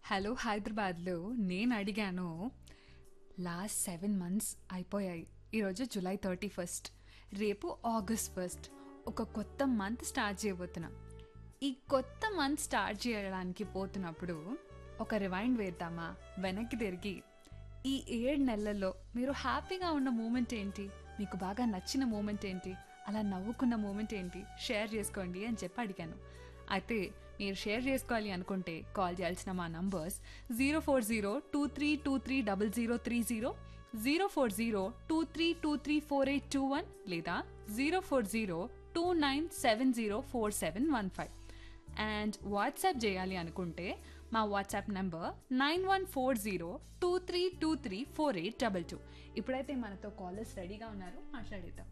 Hello హైదరాబాద్లో నేను అడిగాను లాస్ట్ సెవెన్ మంత్స్ అయిపోయాయి ఈరోజు జూలై థర్టీ ఫస్ట్ రేపు ఆగస్ట్ ఫస్ట్ ఒక కొత్త మంత్ స్టార్ట్ చేయబోతున్నాం ఈ కొత్త మంత్ స్టార్ట్ చేయడానికి పోతున్నప్పుడు ఒక రివైండ్ వేద్దామా వెనక్కి తిరిగి ఈ ఏడు నెలల్లో మీరు హ్యాపీగా ఉన్న మూమెంట్ ఏంటి మీకు బాగా నచ్చిన మూమెంట్ ఏంటి అలా నవ్వుకున్న మూమెంట్ ఏంటి షేర్ చేసుకోండి అని చెప్పి అడిగాను అయితే మీరు షేర్ చేసుకోవాలి అనుకుంటే కాల్ చేయాల్సిన మా numbers zero four zero two three two three double zero three zero zero four zero two three two three four eight two one లేదా zero four zero two nine seven zero four seven one five and WhatsApp చేయాలి అనుకుంటే మా WhatsApp number nine one four zero two three two three four eight double two ఇప్పుడైతే మనతో callers రెడీగా ఉన్నారు మాట్లాడేద్దాం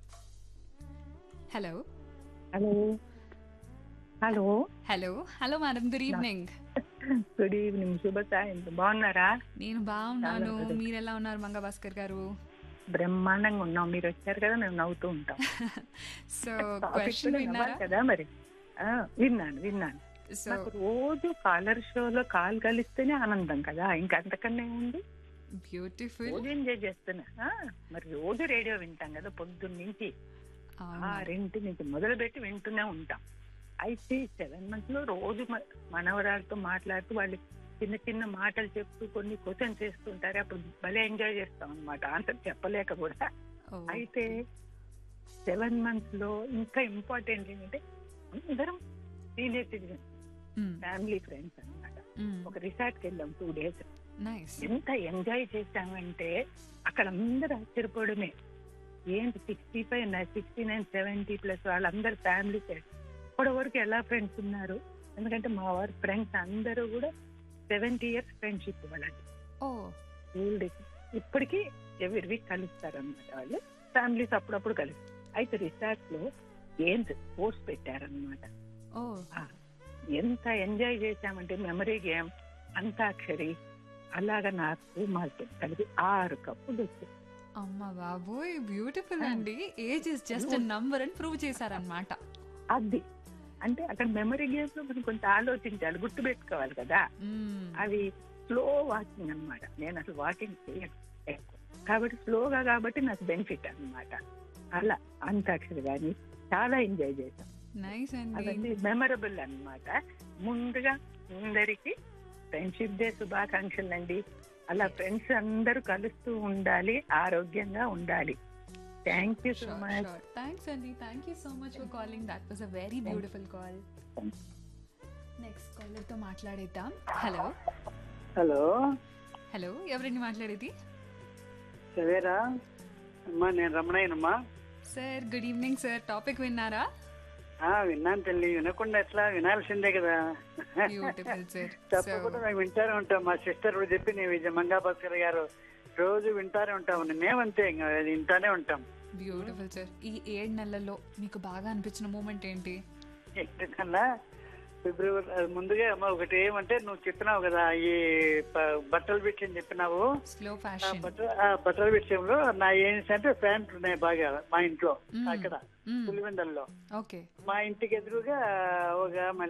hello hello hello hello hello madam good evening good evening శుభ సాయంత్రం బాగున్నారా నేను బాగున్నాను చాలా good. మీరు ఎలా ఉన్నారు మంగ భాస్కర్ గారు బ్రహ్మాండంగా ఉన్నాం మీరు వచ్చారు కదా మేము నవ్వుతూ ఉంటాం సో Topic క్వశ్చన్ కూడా విన్నారా నవ్వాలి కదా మరి ఆ, విన్నాను విన్నాను సో నాకు రోజు కాలర్ షోలో కాల్ కలిస్తేనే ఆనందం కదా ఇంకా అంతకన్నా ఉంది బ్యూటిఫుల్ రోజు ఎంజాయ్ చేస్తున్నా ఆ, మరి రోజు రేడియో వింటాం కదా పొద్దున్న నుంచి ఆరింటి నుంచి మొదలు పెట్టి వింటూనే ఉంటాం అయితే సెవెన్ మంత్స్ లో రోజు మ- మనవరాలతో మాట్లాడుతూ వాళ్ళు చిన్న చిన్న మాటలు చెప్తూ కొన్ని క్వశ్చన్ చేస్తుంటారు అప్పుడు భలే ఎంజాయ్ చేస్తాం అనమాట ఆన్సర్ చెప్పలేక కూడా అయితే సెవెన్ మంత్స్ లో ఇంకా ఇంపార్టెంట్ ఏంటంటే అందరం సీనియర్ సిటిజన్ ఫ్యామిలీ ఫ్రెండ్స్ అన్నమాట ఒక రిసార్ట్ కి వెళ్ళాం టూ డేస్ నైస్ ఎంత ఎంజాయ్ చేశామంటే అక్కడ అందరూ ఆశ్చర్యపోవడమే ఏంటి sixty five sixty nine seventy plus వాళ్ళందరూ ఫ్యామిలీ ఇప్పటి వరకు ఎలా ఫ్రెండ్స్ ఉన్నారు ఎందుకంటే మా వారి ఫ్రెండ్స్ అందరూ కూడా సెవెంటీ ఇయర్స్ ఫ్రెండ్షిప్ వాళ్ళకి ఓ స్కూల్ డేస్ ఇప్పటికీ ఎవరి వీక్ కలుస్తారు అనమాట వాళ్ళు ఫ్యామిలీస్ అప్పుడప్పుడు కలుస్తారు అయితే రిసార్ట్ లో గేమ్స్ స్పోర్ట్స్ పెట్టారనమాట ఓ ఎంత ఎంజాయ్ చేశామంటే మెమరీ గేమ్ అంతాక్షరి అలాగా నాకు మా husband కలిపి ఆరు కప్పులు వచ్చాయి అమ్మ బాబోయ్ బ్యూటిఫుల్ ఆ. అండి ఏజ్ ఇస్ జస్ట్ నంబర్ అని ప్రూవ్ చేశారనమాట అది అంటే అక్కడ మెమరీ గేమ్స్ లో మనం కొంత ఆలోచించాలి గుర్తు పెట్టుకోవాలి కదా అవి స్లో వాకింగ్ అన్నమాట నేను అసలు వాకింగ్ చేయను ఎక్కువ. కాబట్టి స్లోగా కాబట్టి నాకు బెనిఫిట్ అన్నమాట అలా అంతాక్షరి కానీ చాలా ఎంజాయ్ చేశాం నైస్ అండి అవన్నీ మెమరబుల్ అన్నమాట ముందుగా అందరికి ఫ్రెండ్షిప్ డే శుభాకాంక్షలు అండి అలా ఫ్రెండ్స్ అందరూ కలుస్తూ ఉండాలి ఆరోగ్యంగా ఉండాలి thank you so much thanks అండి thank you so much for calling that was a very beautiful call next caller తో మాట్లాడేద్దాం హలో హలో హలో ఎవరండి మాట్లాడేది సవేరా అమ్మా నేను రమణయ్యనమ్మా sir good evening sir topic విన్నారా ఆ, విన్నాను తల్లి వినకుండా ఎట్లా వినాల్సిందే కదా బ్యూటిఫుల్ సార్ తప్పకుండా మేము వింటానే ఉంటాం మా సిస్టర్ కూడా చెప్పి నేను విజయ మంగా భాస్కర్ గారు రోజు వింటానే ఉంటాం మేమంతే ఇంకా వింటానే ఉంటాం బ్యూటిఫుల్ సార్ ఈ ఏడు నెలల్లో మీకు బాగా అనిపించిన మూమెంట్ ఏంటి ఎందుకన్నా ఫిబ్రవరి అది ముందుగా అమ్మ ఒకటి ఏమంటే నువ్వు చెప్పినావు కదా ఈ ప- బట్టల విషయం చెప్పినావు స్లో ఆ ఫ్యాషన్ బట్టల ఆ బట్టల విషయంలో నా ఏంటంటే ప్యాంట్లు ఉన్నాయి బాగా మా ఇంట్లో మ్మ్. అక్కడ పులివెందల్లో ఓకే మా ఇంటికి ఎదురుగా ఒక